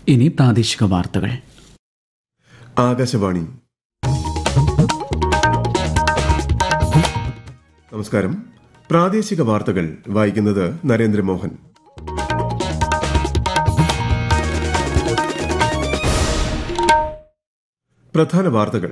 ഇനി പ്രാദേശിക വാർത്തകൾ ആകാശവാണി നമസ്കാരം പ്രാദേശിക വാർത്തകൾ വായിക്കുന്നത് നരേന്ദ്രമോഹൻ പ്രധാന വാർത്തകൾ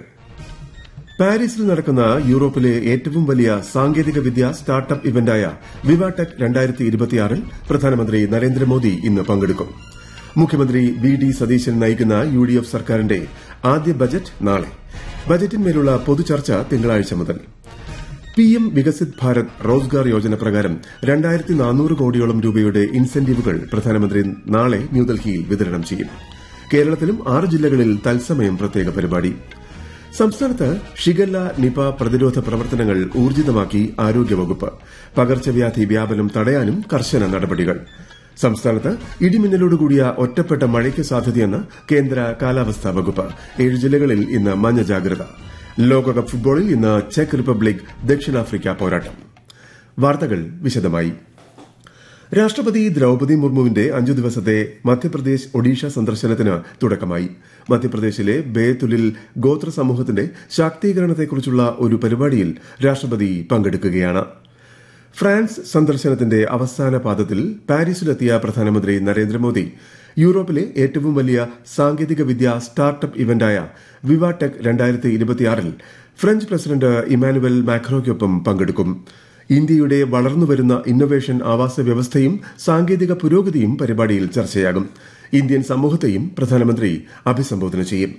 പാരീസിൽ നടക്കുന്ന യൂറോപ്പിലെ ഏറ്റവും വലിയ സാങ്കേതിക വിദ്യ സ്റ്റാർട്ടപ്പ് ഇവന്റായ വിവാടെക് രണ്ടായിരത്തി ഇരുപത്തിയാറിൽ പ്രധാനമന്ത്രി നരേന്ദ്രമോദി ഇന്ന് പങ്കെടുക്കും മുഖ്യമന്ത്രി വി ഡി സതീശൻ നയിക്കുന്ന യു ഡി എഫ് സർക്കാരിന്റെ ആദ്യ ബജറ്റ് നാളെ ബജറ്റിന്മേലുള്ള പൊതുചർച്ച തിങ്കളാഴ്ച മുതൽ പി എം വികസിത് ഭാരത് റോസ്ഗാർ യോജന പ്രകാരം രണ്ടായിരത്തി നാനൂറ് കോടിയോളം രൂപയുടെ ഇൻസെന്റീവുകൾ പ്രധാനമന്ത്രി നാളെ ന്യൂഡൽഹിയിൽ വിതരണം ചെയ്യും കേരളത്തിലും ആറ് ജില്ലകളിൽ തത്സമയം പ്രത്യേക പരിപാടി സംസ്ഥാനത്ത് ഷിഗല്ല നിപ പ്രതിരോധ പ്രവർത്തനങ്ങൾ ഊർജിതമാക്കി ആരോഗ്യവകുപ്പ് പകർച്ചവ്യാധി വ്യാപനം തടയാനും കർശന നടപടികൾ സംസ്ഥാനത്ത് ഇടിമിന്നലോടുകൂടിയ ഒറ്റപ്പെട്ട മഴയ്ക്ക് സാധ്യതയെന്ന് കേന്ദ്ര കാലാവസ്ഥാ വകുപ്പ് ഏഴ് ജില്ലകളിൽ ഇന്ന് മഞ്ഞ ജാഗ്രത ലോകകപ്പ് ഫുട്ബോളിൽ ഇന്ന് ചെക്ക് റിപ്പബ്ലിക് ദക്ഷിണാഫ്രിക്ക പോരാട്ടം വാർത്തകൾ വിശദമായി രാഷ്ട്രപതി ദ്രൌപതി മുർമുവിന്റെ അഞ്ചു ദിവസത്തെ മധ്യപ്രദേശ് ഒഡീഷ സന്ദർശനത്തിന് തുടക്കമായി മധ്യപ്രദേശിലെ ബേതുലിൽ ഗോത്ര സമൂഹത്തിന്റെ ശാക്തീകരണത്തെക്കുറിച്ചുള്ള ഒരു പരിപാടിയിൽ രാഷ്ട്രപതി പങ്കെടുക്കുകയാണ് ഫ്രാൻസ് സന്ദർശനത്തിന്റെ അവസാന പാദത്തിൽ പാരീസിലെത്തിയ പ്രധാനമന്ത്രി നരേന്ദ്രമോദി യൂറോപ്പിലെ ഏറ്റവും വലിയ സാങ്കേതിക വിദ്യ സ്റ്റാർട്ടപ്പ് ഇവന്റായ വിവാടെക് രണ്ടായിരത്തി ഇരുപത്തിയാറിൽ ഫ്രഞ്ച് പ്രസിഡന്റ് ഇമാനുവൽ മാക്രോയ്ക്കൊപ്പം പങ്കെടുക്കും ഇന്ത്യയുടെ വളർന്നുവരുന്ന ഇന്നൊവേഷൻ ആവാസ വ്യവസ്ഥയും സാങ്കേതിക പുരോഗതിയും പരിപാടിയിൽ ചർച്ചയാകും ഇന്ത്യൻ സമൂഹത്തെയും പ്രധാനമന്ത്രി അഭിസംബോധന ചെയ്യും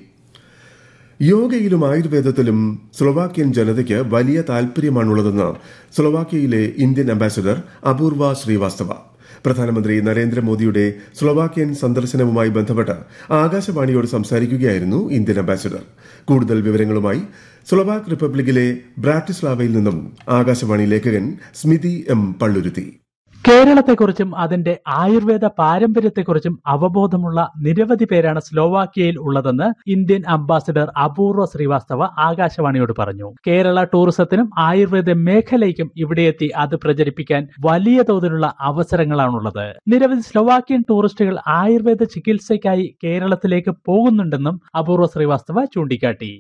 യോഗയിലും ആയുർവേദത്തിലും സ്ലൊവാക്യൻ ജനതയ്ക്ക് വലിയ താൽപര്യമാണുള്ളതെന്ന് സ്ലൊവാക്യയിലെ ഇന്ത്യൻ അംബാസിഡർ അപൂർവ ശ്രീവാസ്തവ പ്രധാനമന്ത്രി നരേന്ദ്രമോദിയുടെ സ്ലൊവാക്യൻ സന്ദർശനവുമായി ബന്ധപ്പെട്ട് ആകാശവാണിയോട് സംസാരിക്കുകയായിരുന്നു ഇന്ത്യൻ അംബാസിഡർ കൂടുതൽ വിവരങ്ങളുമായി സ്ലൊവാക് റിപ്പബ്ലിക്കിലെ ബ്രാറ്റിസ്ലാവയിൽ നിന്നും ആകാശവാണി ലേഖകൻ സ്മിതി എം പള്ളുരുത്തി കേരളത്തെക്കുറിച്ചും അതിന്റെ ആയുർവേദ പാരമ്പര്യത്തെക്കുറിച്ചും അവബോധമുള്ള നിരവധി പേരാണ് സ്ലോവാക്യയിൽ ഉള്ളതെന്ന് ഇന്ത്യൻ അംബാസിഡർ അപൂർവ ശ്രീവാസ്തവ ആകാശവാണിയോട് പറഞ്ഞു കേരള ടൂറിസത്തിനും ആയുർവേദ മേഖലയ്ക്കും ഇവിടെയെത്തി അത് പ്രചരിപ്പിക്കാൻ വലിയ തോതിലുള്ള അവസരങ്ങളാണുള്ളത് നിരവധി സ്ലോവാക്യൻ ടൂറിസ്റ്റുകൾ ആയുർവേദ ചികിത്സയ്ക്കായി കേരളത്തിലേക്ക് പോകുന്നുണ്ടെന്നും അപൂർവ ശ്രീവാസ്തവ ചൂണ്ടിക്കാട്ടി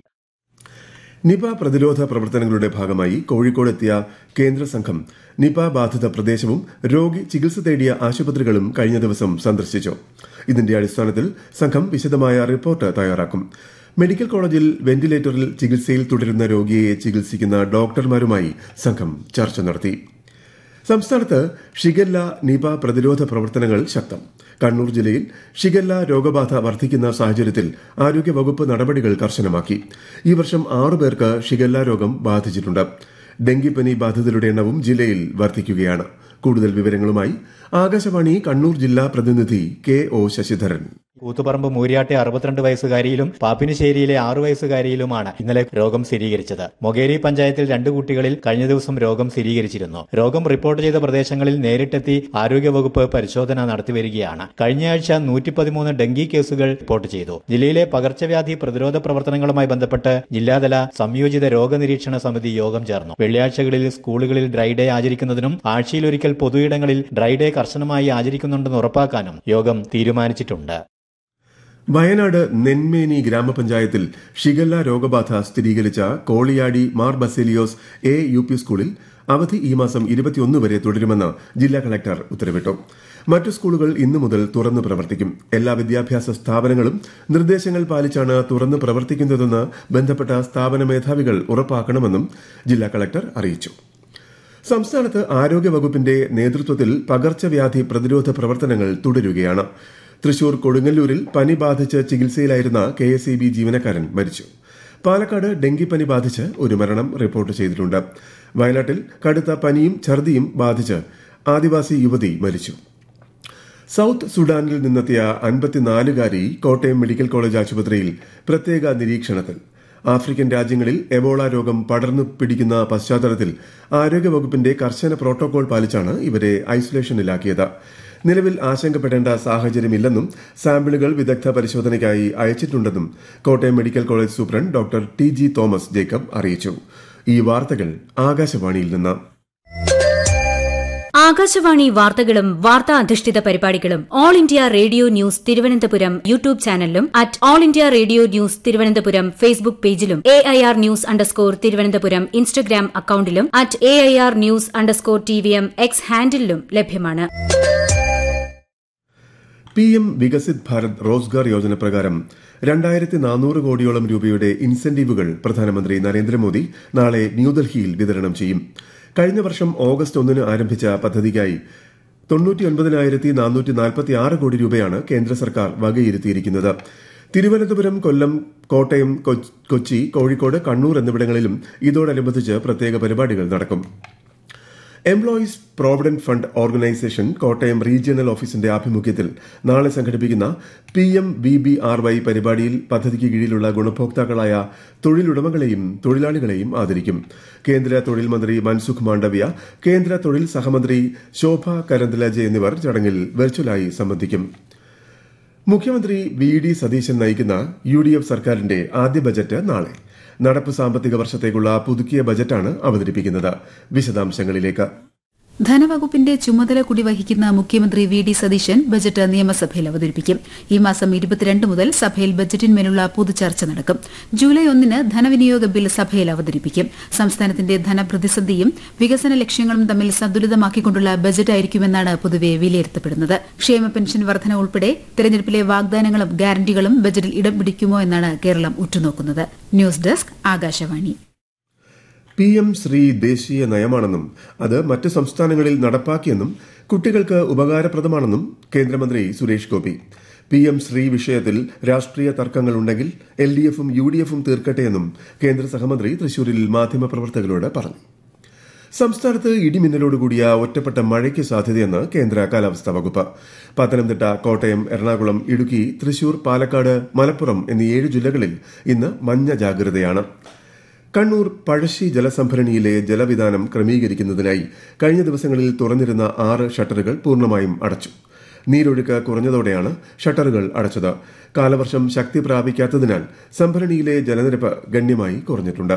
നിപ പ്രതിരോധ പ്രവർത്തനങ്ങളുടെ ഭാഗമായി കോഴിക്കോട് എത്തിയ കേന്ദ്ര സംഘം നിപ ബാധിത പ്രദേശവും രോഗി ചികിത്സ തേടിയ ആശുപത്രികളും കഴിഞ്ഞ ദിവസം സന്ദർശിച്ചു ഇതിന്റെ അടിസ്ഥാനത്തിൽ സംഘം വിശദമായ റിപ്പോർട്ട് തയ്യാറാക്കും മെഡിക്കൽ കോളേജിൽ വെന്റിലേറ്ററിൽ ചികിത്സയിൽ തുടരുന്ന രോഗിയെ ചികിത്സിക്കുന്ന ഡോക്ടർമാരുമായി സംഘം ചർച്ച നടത്തി സംസ്ഥാനത്ത് ഷിഗല്ല നിപ പ്രതിരോധ പ്രവർത്തനങ്ങൾ ശക്തം കണ്ണൂർ ജില്ലയിൽ ഷിഗല്ല രോഗബാധ വർദ്ധിക്കുന്ന സാഹചര്യത്തിൽ ആരോഗ്യവകുപ്പ് നടപടികൾ കർശനമാക്കി ഈ വർഷം ആറു പേർക്ക് ഷിഗല്ല രോഗം ബാധിച്ചിട്ടുണ്ട് ഡെങ്കിപ്പനി ബാധിതരുടെ എണ്ണവും ജില്ലയിൽ വർദ്ധിക്കുകയാണ് കൂടുതൽ വിവരങ്ങളുമായി ആകാശവാണി കണ്ണൂർ ജില്ലാ പ്രതിനിധി കെ ഒ ശശിധരൻ കൂത്തുപറമ്പ് മൂര്യാട്ടെ അറുപത്തിരണ്ട് വയസ്സുകാരിയിലും പാപ്പിനിശ്ശേരിയിലെ ആറു വയസ്സുകാരിയിലുമാണ് ഇന്നലെ രോഗം സ്ഥിരീകരിച്ചത് മൊകേരി പഞ്ചായത്തിൽ രണ്ട് കുട്ടികളിൽ കഴിഞ്ഞ ദിവസം രോഗം സ്ഥിരീകരിച്ചിരുന്നു രോഗം റിപ്പോർട്ട് ചെയ്ത പ്രദേശങ്ങളിൽ നേരിട്ടെത്തി ആരോഗ്യവകുപ്പ് പരിശോധന നടത്തിവരികയാണ് കഴിഞ്ഞയാഴ്ച നൂറ്റി പതിമൂന്ന് ഡെങ്കി കേസുകൾ റിപ്പോർട്ട് ചെയ്തു ജില്ലയിലെ പകർച്ചവ്യാധി പ്രതിരോധ പ്രവർത്തനങ്ങളുമായി ബന്ധപ്പെട്ട് ജില്ലാതല സംയോജിത രോഗനിരീക്ഷണ സമിതി യോഗം ചേർന്നു വെള്ളിയാഴ്ചകളിൽ സ്കൂളുകളിൽ ഡ്രൈ ഡേ ആചരിക്കുന്നതിനും ആഴ്ചയിലൊരിക്കൽ പൊതുയിടങ്ങളിൽ ഡ്രൈ ഡേ കർശനമായി ആചരിക്കുന്നുണ്ടെന്ന് ഉറപ്പാക്കാനും യോഗം തീരുമാനിച്ചിട്ടുണ്ട് വയനാട് നെന്മേനി ഗ്രാമപഞ്ചായത്തിൽ ഷിഗല്ല രോഗബാധ സ്ഥിരീകരിച്ച കോളിയാടി മാർ ബസേലിയോസ് എ യു പി സ്കൂളിൽ അവധി ഈ മാസം ഇരുപത്തിയൊന്ന് വരെ തുടരുമെന്ന് ജില്ലാ കളക്ടർ ഉത്തരവിട്ടു മറ്റു സ്കൂളുകൾ ഇന്നു മുതൽ തുറന്നു പ്രവർത്തിക്കും എല്ലാ വിദ്യാഭ്യാസ സ്ഥാപനങ്ങളും നിർദ്ദേശങ്ങൾ പാലിച്ചാണ് തുറന്നു പ്രവർത്തിക്കുന്നതെന്ന് ബന്ധപ്പെട്ട സ്ഥാപന മേധാവികൾ ഉറപ്പാക്കണമെന്നും ജില്ലാ കളക്ടർ അറിയിച്ചു സംസ്ഥാനത്ത് ആരോഗ്യവകുപ്പിന്റെ നേതൃത്വത്തിൽ പകർച്ചവ്യാധി പ്രതിരോധ പ്രവർത്തനങ്ങൾ തുടരുകയാണ് തൃശൂർ കൊടുങ്ങല്ലൂരിൽ പനി ബാധിച്ച് ചികിത്സയിലായിരുന്ന കെ എസ് ഇ ബി ജീവനക്കാരൻ മരിച്ചു പാലക്കാട് ഡെങ്കിപ്പനി ബാധിച്ച് ഒരു മരണം റിപ്പോർട്ട് ചെയ്തിട്ടുണ്ട് വയനാട്ടിൽ കടുത്ത പനിയും ഛർദിയും ബാധിച്ച് ആദിവാസി യുവതി മരിച്ചു സൌത്ത് സുഡാനിൽ നിന്നെത്തിയ അൻപത്തിനാലുകാരി കോട്ടയം മെഡിക്കൽ കോളേജ് ആശുപത്രിയിൽ പ്രത്യേക നിരീക്ഷണത്തിൽ ആഫ്രിക്കൻ രാജ്യങ്ങളിൽ എബോള രോഗം പടർന്നു പിടിക്കുന്ന പശ്ചാത്തലത്തിൽ ആരോഗ്യവകുപ്പിന്റെ കർശന പ്രോട്ടോകോൾ പാലിച്ചാണ് ഇവരെ ഐസൊലേഷനിലാക്കിയത് നിലവിൽ ആശങ്കപ്പെടേണ്ട സാഹചര്യമില്ലെന്നും സാമ്പിളുകൾ വിദഗ്ധ പരിശോധനയ്ക്കായി അയച്ചിട്ടുണ്ടെന്നും Kottayam medical college superintendent doctor T G Thomas Jacob അറിയിച്ചു ഈ വാർത്തകൾ ആകാശവാണിയിൽ നിന്ന് ആകാശവാണി വാർത്തകളും വാർത്താ അധിഷ്ഠിത പരിപാടികളും all India radio news Thiruvananthapuram YouTube ചാനലിലും at all India radio news Thiruvananthapuram Facebook പേജിലും A I R news underscore Thiruvananthapuram Instagram അക്കൌണ്ടിലും at A I R news underscore T V M X ഹാൻഡിലും ലഭ്യമാണ് പി എം വികസിത് ഭാരത് റോസ്ഗാർ യോജന പ്രകാരം രണ്ടായിരത്തി നാനൂറ് കോടിയോളം രൂപയുടെ ഇൻസെന്റീവുകൾ പ്രധാനമന്ത്രി നരേന്ദ്രമോദി നാളെ ന്യൂഡൽഹിയിൽ വിതരണം ചെയ്യും കഴിഞ്ഞ വർഷം ഓഗസ്റ്റ് ഒന്നിന് ആരംഭിച്ച പദ്ധതിക്കായി തൊണ്ണൂറ്റിയൊൻപതിനായിരത്തി നാനൂറ്റി നാൽപ്പത്തി ആറ് കോടി രൂപയാണ് കേന്ദ്ര സർക്കാർ വകയിരുത്തിയിരിക്കുന്നത് തിരുവനന്തപുരം കൊല്ലം കോട്ടയം കൊച്ചി കോഴിക്കോട് കണ്ണൂർ എന്നിവിടങ്ങളിലും ഇതോടനുബന്ധിച്ച് പ്രത്യേക പരിപാടികൾ നടക്കും employees provident fund organisation Kottayam regional ഓഫീസിന്റെ ആഭിമുഖ്യത്തിൽ നാളെ സംഘടിപ്പിക്കുന്ന P M B B R Y പരിപാടിയിൽ പദ്ധതിക്ക് കീഴിലുള്ള ഗുണഭോക്താക്കളായ തൊഴിലുടമകളെയും തൊഴിലാളികളെയും ആദരിക്കും കേന്ദ്ര തൊഴിൽ മന്ത്രി മൻസുഖ് മാണ്ഡവ്യ കേന്ദ്ര തൊഴിൽ സഹമന്ത്രി ശോഭ കരന്തലാജെ എന്നിവർ ചടങ്ങിൽ വെർച്വലായി സംബന്ധിക്കും മുഖ്യമന്ത്രി വി ഡി സതീശൻ നയിക്കുന്ന യു ഡി എഫ് സർക്കാരിന്റെ ആദ്യ ബജറ്റ് നാളെ നടപ്പ് സാമ്പത്തിക വർഷത്തേക്കുള്ള പുതുക്കിയ ബജറ്റാണ് അവതരിപ്പിക്കുന്നത് വിശദാംശങ്ങളിലേക്ക് ധനവകുപ്പിന്റെ ചുമതല കൂടി വഹിക്കുന്ന മുഖ്യമന്ത്രി വി ഡി സതീശൻ ബജറ്റ് നിയമസഭയിൽ അവതരിപ്പിക്കും ഈ മാസം ഇരുപത്തിരണ്ട് മുതൽ സഭയിൽ ബജറ്റിന്മേലുള്ള പൊതുചർച്ച നടക്കും ജൂലൈ ഒന്നിന് ധനവിനിയോഗ ബിൽ സഭയിൽ അവതരിപ്പിക്കും സംസ്ഥാനത്തിന്റെ ധനപ്രതിസന്ധിയും വികസന ലക്ഷ്യങ്ങളും തമ്മിൽ സന്തുലിതമാക്കിക്കൊണ്ടുള്ള ബജറ്റായിരിക്കുമെന്നാണ് പൊതുവെ വിലയിരുത്തപ്പെടുന്നത് ക്ഷേമ പെൻഷൻ വർധന ഉൾപ്പെടെ തെരഞ്ഞെടുപ്പിലെ വാഗ്ദാനങ്ങളും ഗ്യാരണ്ടികളും ബജറ്റിൽ ഇടം പിടിക്കുമോ എന്നാണ് കേരളം ഉറ്റുനോക്കുന്നത് news desk Akashvani P M Shri ദേശീയ നയമാണെന്നും അത് മറ്റ് സംസ്ഥാനങ്ങളിൽ നടപ്പാക്കിയെന്നും കുട്ടികൾക്ക് ഉപകാരപ്രദമാണെന്നും കേന്ദ്രമന്ത്രി സുരേഷ് ഗോപി പി എം ശ്രീ വിഷയത്തിൽ രാഷ്ട്രീയ തർക്കങ്ങളുണ്ടെങ്കിൽ എൽ ഡി എഫും യു ഡി എഫും തീർക്കട്ടെയെന്നും കേന്ദ്ര സഹമന്ത്രി തൃശൂരിൽ മാധ്യമപ്രവർത്തകരോട് പറഞ്ഞു സംസ്ഥാനത്ത് ഇടിമിന്നലോടുകൂടിയ ഒറ്റപ്പെട്ട മഴയ്ക്ക് സാധ്യതയെന്ന് കേന്ദ്ര കാലാവസ്ഥാ വകുപ്പ് പത്തനംതിട്ട കോട്ടയം എറണാകുളം ഇടുക്കി തൃശൂർ പാലക്കാട് മലപ്പുറം എന്നീ ഏഴ് ജില്ലകളിൽ ഇന്ന് മഞ്ഞ ജാഗ്രതയാണ് കണ്ണൂർ പഴശ്ശി ജലസംഭരണിയിലെ ജലവിധാനം ക്രമീകരിക്കുന്നതിനായി കഴിഞ്ഞ ദിവസങ്ങളിൽ തുറന്നിരുന്ന ആറ് ഷട്ടറുകൾ പൂർണ്ണമായും അടച്ചു നീരൊഴുക്ക് കുറഞ്ഞതോടെയാണ് ഷട്ടറുകൾ അടച്ചത് കാലവർഷം ശക്തി പ്രാപിക്കാത്തതിനാൽ സംഭരണിയിലെ ജലനിരപ്പ് ഗണ്യമായി കുറഞ്ഞിട്ടുണ്ട്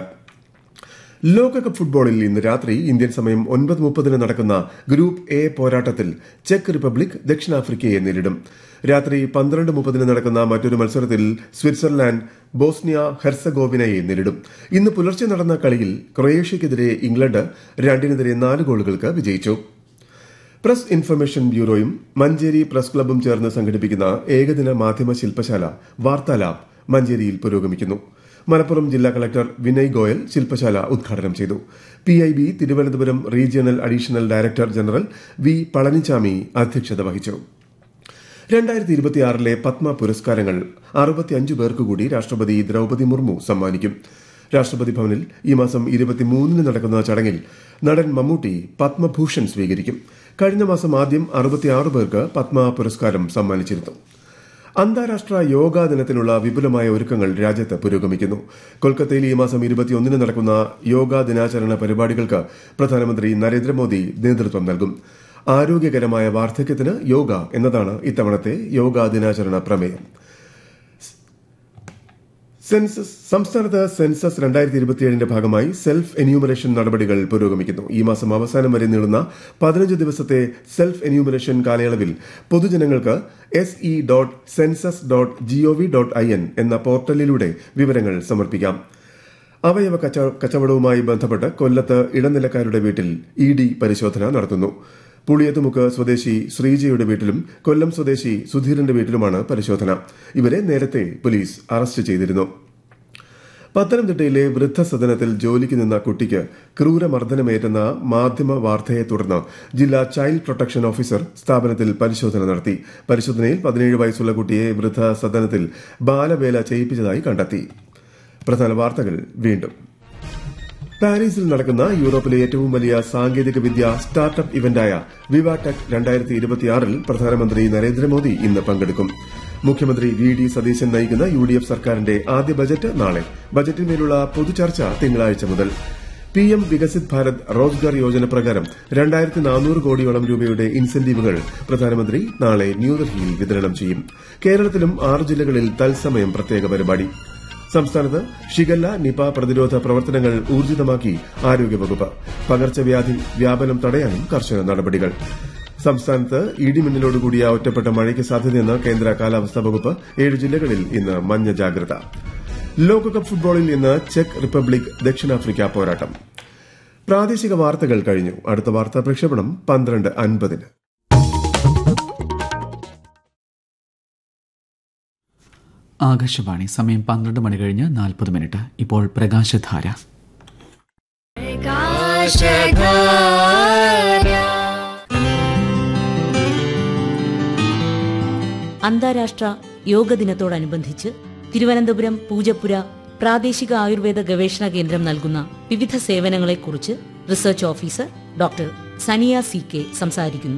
ലോകകപ്പ് ഫുട്ബോളിൽ ഇന്ന് രാത്രി ഇന്ത്യൻ സമയം ഒൻപത് മുപ്പതിന് നടക്കുന്ന ഗ്രൂപ്പ് എ പോരാട്ടത്തിൽ ചെക്ക് റിപ്പബ്ലിക് ദക്ഷിണാഫ്രിക്കയെ നേരിടും രാത്രി പന്ത്രണ്ട് മുപ്പതിന് നടക്കുന്ന മറ്റൊരു മത്സരത്തിൽ സ്വിറ്റ്സർലാൻഡ് ബോസ്നിയ ഹെർസഗോവിനയെ നേരിടും ഇന്ന് പുലർച്ചെ നടന്ന കളിയിൽ ക്രൊയേഷ്യയ്ക്കെതിരെ ഇംഗ്ലണ്ട് രണ്ടിനെതിരെ നാല് ഗോളുകൾക്ക് വിജയിച്ചു പ്രസ് ഇൻഫർമേഷൻ ബ്യൂറോയും മഞ്ചേരി പ്രസ് ക്ലബും ചേർന്ന് സംഘടിപ്പിക്കുന്ന ഏകദിന മാധ്യമ ശില്പശാല വാർത്താ ലാബ് മഞ്ചേരിയിൽ പുരോഗമിക്കുന്നു മലപ്പുറം ജില്ലാ കളക്ടർ വിനയ് ഗോയൽ ശില്പശാല ഉദ്ഘാടനം ചെയ്തു P I B Thiruvananthapuram regional additional director general V Palanichami അധ്യക്ഷത വഹിച്ചു രണ്ടായിരത്തി ഇരുപത്തിയാറിലെ പത്മ പുരസ്കാരങ്ങൾ അറുപത്തിയഞ്ച് പേർക്ക് കൂടി രാഷ്ട്രപതി ദ്രൌപതി മുർമു സമ്മാനിക്കും രാഷ്ട്രപതി ഭവനിൽ ഈ മാസം ഇരുപത്തിമൂന്നിന് നടക്കുന്ന ചടങ്ങിൽ നടൻ മമ്മൂട്ടി പത്മഭൂഷൺ സ്വീകരിക്കും കഴിഞ്ഞ മാസം ആദ്യം അറുപത്തിയാറ് പേർക്ക് പത്മ പുരസ്കാരം സമ്മാനിച്ചിരുന്നു അന്താരാഷ്ട്ര യോഗാ ദിനത്തിനുള്ള വിപുലമായ ഒരുക്കങ്ങൾ രാജ്യത്ത് പുരോഗമിക്കുന്നു കൊൽക്കത്തയിൽ ഈ മാസം ഇരുപത്തിയൊന്നിന് നടക്കുന്ന യോഗാ ദിനാചരണ പരിപാടികൾക്ക് പ്രധാനമന്ത്രി നരേന്ദ്രമോദി നേതൃത്വം നൽകും ആരോഗ്യകരമായ വാർദ്ധക്യത്തിന് യോഗ എന്നതാണ് ഇത്തവണത്തെ യോഗാ ദിനാചരണ പ്രമേയം സെൻസസ് സംസ്ഥാനത്ത് സെൻസസ് രണ്ടായിരത്തി ഇരുപത്തിയേഴിന്റെ ഭാഗമായി സെൽഫ് എന്യൂമറേഷൻ നടപടികൾ പുരോഗമിക്കുന്നു ഈ മാസം അവസാനം വരെ നീളുന്ന പതിനഞ്ച് ദിവസത്തെ സെൽഫ് എന്യൂമറേഷൻ കാലയളവിൽ പൊതുജനങ്ങൾക്ക് S E dot census dot gov dot I N എന്ന പോർട്ടലിലൂടെ വിവരങ്ങൾ സമർപ്പിക്കാം അവയവ കച്ചവടവുമായി ബന്ധപ്പെട്ട് കൊല്ലത്ത് ഇടനിലക്കാരുടെ വീട്ടിൽ ഇ ഡി പരിശോധന നടത്തുന്നു പുളിയത്തുമുക്ക് സ്വദേശി ശ്രീജയുടെ വീട്ടിലും കൊല്ലം സ്വദേശി സുധീരന്റെ വീട്ടിലുമാണ് പരിശോധന ഇവരെ നേരത്തെ പോലീസ് അറസ്റ്റ് ചെയ്തിരുന്നു പത്തനംതിട്ടയിലെ വൃദ്ധസദനത്തിൽ ജോലിക്ക് നിന്ന കുട്ടിക്ക് ക്രൂരമർദ്ദനമേറ്റെന്ന മാധ്യമ വാർത്തയെ തുടർന്ന് ജില്ലാ ചൈൽഡ് പ്രൊട്ടക്ഷൻ ഓഫീസർ സ്ഥാപനത്തിൽ പരിശോധന നടത്തി പരിശോധനയിൽ പതിനേഴ് വയസ്സുള്ള കുട്ടിയെ വൃദ്ധസദനത്തിൽ ബാലവേല ചെയ്യിപ്പിച്ചതായി കണ്ടെത്തി പ്രധാന വാർത്തകൾ വീണ്ടും പാരീസിൽ നടക്കുന്ന യൂറോപ്പിലെ ഏറ്റവും വലിയ സാങ്കേതിക വിദ്യ സ്റ്റാർട്ടപ്പ് ഇവന്റായ വിവാടെക് രണ്ടായിരത്തി ഇരുപത്തിയാറിൽ പ്രധാനമന്ത്രി നരേന്ദ്രമോദി ഇന്ന് പങ്കെടുക്കും മുഖ്യമന്ത്രി വി ഡി സതീശൻ നയിക്കുന്ന യു ഡി എഫ് സർക്കാരിന്റെ ആദ്യ ബജറ്റ് നാളെ ബജറ്റിന്മേലുള്ള പൊതുചർച്ച തിങ്കളാഴ്ച മുതൽ പി എം വികസിത് ഭാരത് റോസ്ഗാർ യോജന പ്രകാരം രണ്ടായിരത്തി നാനൂറ് കോടിയോളം രൂപയുടെ ഇൻസെന്റീവുകൾ പ്രധാനമന്ത്രി നാളെ ന്യൂഡൽഹിയിൽ വിതരണം ചെയ്യും കേരളത്തിലും ആറ് ജില്ലകളിൽ തത്സമയം പ്രത്യേക പരിപാടി സംസ്ഥാനത്ത് ഷിഗല്ല നിപ പ്രതിരോധ പ്രവർത്തനങ്ങൾ ഊർജിതമാക്കി ആരോഗ്യവകുപ്പ് പകർച്ചവ്യാധി വ്യാപനം തടയാനും കർശന നടപടികൾ സംസ്ഥാനത്ത് ഇടിമിന്നലോടുകൂടിയ ഒറ്റപ്പെട്ട മഴയ്ക്ക് സാധ്യതയെന്ന് കേന്ദ്ര കാലാവസ്ഥാ വകുപ്പ് ഏഴ് ജില്ലകളിൽ ഇന്ന് മഞ്ഞ ജാഗ്രത ലോകകപ്പ് ഫുട്ബോളിൽ ഇന്ന് ചെക്ക് റിപ്പബ്ലിക് ദക്ഷിണാഫ്രിക്ക പോരാട്ടം പ്രാദേശിക വാർത്തകൾ കഴിഞ്ഞു അടുത്ത വാർത്താ പ്രക്ഷേപണം പന്ത്രണ്ട് അൻപതിന് ആകാശവാണി സമയം പന്ത്രണ്ട് മണി കഴിഞ്ഞ് നാൽപ്പത് മിനിറ്റ് ഇപ്പോൾ പ്രകാശധാര അന്താരാഷ്ട്ര യോഗ ദിനത്തോടനുബന്ധിച്ച് തിരുവനന്തപുരം പൂജപ്പുര പ്രാദേശിക ആയുർവേദ ഗവേഷണ കേന്ദ്രം നൽകുന്ന വിവിധ സേവനങ്ങളെക്കുറിച്ച് research officer doctor Saniya C K സംസാരിക്കുന്നു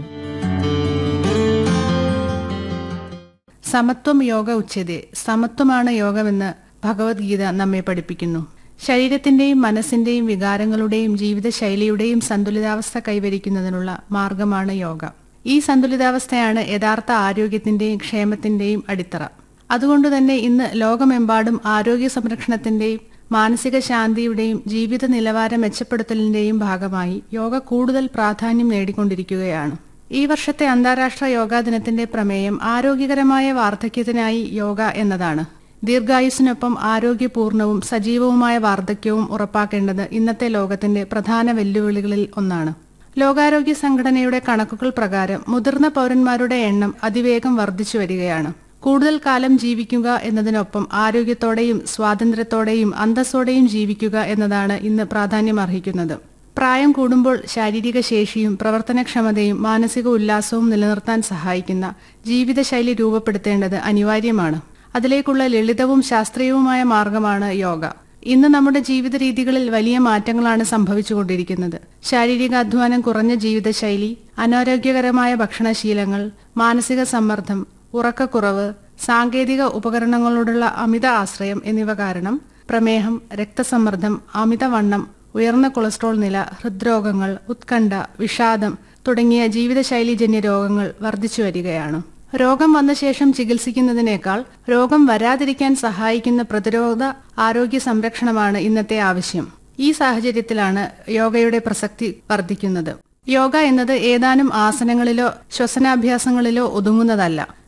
സമത്വം യോഗ ഉച്ചതേ സമത്വമാണ് യോഗമെന്ന് ഭഗവത്ഗീത നമ്മെ പഠിപ്പിക്കുന്നു ശരീരത്തിന്റെയും മനസ്സിന്റെയും വികാരങ്ങളുടെയും ജീവിതശൈലിയുടെയും സന്തുലിതാവസ്ഥ കൈവരിക്കുന്നതിനുള്ള മാർഗമാണ് യോഗ ഈ സന്തുലിതാവസ്ഥയാണ് യഥാർത്ഥ ആരോഗ്യത്തിന്റെയും ക്ഷേമത്തിന്റെയും അടിത്തറ അതുകൊണ്ടുതന്നെ ഇന്ന് ലോകമെമ്പാടും ആരോഗ്യ സംരക്ഷണത്തിന്റെയും മാനസിക ശാന്തിയുടെയും ജീവിത നിലവാരം മെച്ചപ്പെടുത്തലിന്റെയും ഭാഗമായി യോഗ കൂടുതൽ പ്രാധാന്യം നേടിക്കൊണ്ടിരിക്കുകയാണ് ഈ വർഷത്തെ അന്താരാഷ്ട്ര യോഗാ ദിനത്തിന്റെ പ്രമേയം ആരോഗ്യകരമായ വാർദ്ധക്യത്തിനായി യോഗ എന്നതാണ് ദീർഘായുസിനൊപ്പം ആരോഗ്യപൂർണവും സജീവവുമായ വാർദ്ധക്യവും ഉറപ്പാക്കേണ്ടത് ഇന്നത്തെ ലോകത്തിന്റെ പ്രധാന വെല്ലുവിളികളിൽ ഒന്നാണ് ലോകാരോഗ്യ സംഘടനയുടെ കണക്കുകൾ പ്രകാരം മുതിർന്ന പൗരന്മാരുടെ എണ്ണം അതിവേഗം വർദ്ധിച്ചു വരികയാണ് കൂടുതൽ കാലം ജീവിക്കുക എന്നതിനൊപ്പം ആരോഗ്യത്തോടെയും സ്വാതന്ത്ര്യത്തോടെയും അന്തസ്സോടെയും ജീവിക്കുക എന്നതാണ് ഇന്ന് പ്രാധാന്യമർഹിക്കുന്നത് പ്രായം കൂടുമ്പോൾ ശാരീരിക ശേഷിയും പ്രവർത്തനക്ഷമതയും മാനസിക ഉല്ലാസവും നിലനിർത്താൻ സഹായിക്കുന്ന ജീവിതശൈലി രൂപപ്പെടുത്തേണ്ടത് അനിവാര്യമാണ് അതിലേക്കുള്ള ലളിതവും ശാസ്ത്രീയവുമായ മാർഗമാണ് യോഗ ഇന്ന് നമ്മുടെ ജീവിത രീതികളിൽ വലിയ മാറ്റങ്ങളാണ് സംഭവിച്ചുകൊണ്ടിരിക്കുന്നത് ശാരീരിക അധ്വാനം കുറഞ്ഞ ജീവിതശൈലി അനാരോഗ്യകരമായ ഭക്ഷണശീലങ്ങൾ മാനസിക സമ്മർദ്ദം ഉറക്കക്കുറവ് സാങ്കേതിക ഉപകരണങ്ങളോടുള്ള അമിത ആശ്രയം എന്നിവ കാരണം പ്രമേഹം രക്തസമ്മർദ്ദം അമിതവണ്ണം ഉയർന്ന കൊളസ്ട്രോൾ നില ഹൃദ്രോഗങ്ങൾ ഉത്കണ്ഠ വിഷാദം തുടങ്ങിയ ജീവിതശൈലീജന്യ രോഗങ്ങൾ വർദ്ധിച്ചു വരികയാണ് രോഗം വന്ന ശേഷം ചികിത്സിക്കുന്നതിനേക്കാൾ രോഗം വരാതിരിക്കാൻ സഹായിക്കുന്ന പ്രതിരോധ ആരോഗ്യ സംരക്ഷണമാണ് ഇന്നത്തെ ആവശ്യം ഈ സാഹചര്യത്തിലാണ് യോഗയുടെ പ്രസക്തി വർദ്ധിക്കുന്നത് യോഗ എന്നത് ഏതാനും ആസനങ്ങളിലോ ശ്വസനാഭ്യാസങ്ങളിലോ ഒതുങ്ങുന്നതല്ല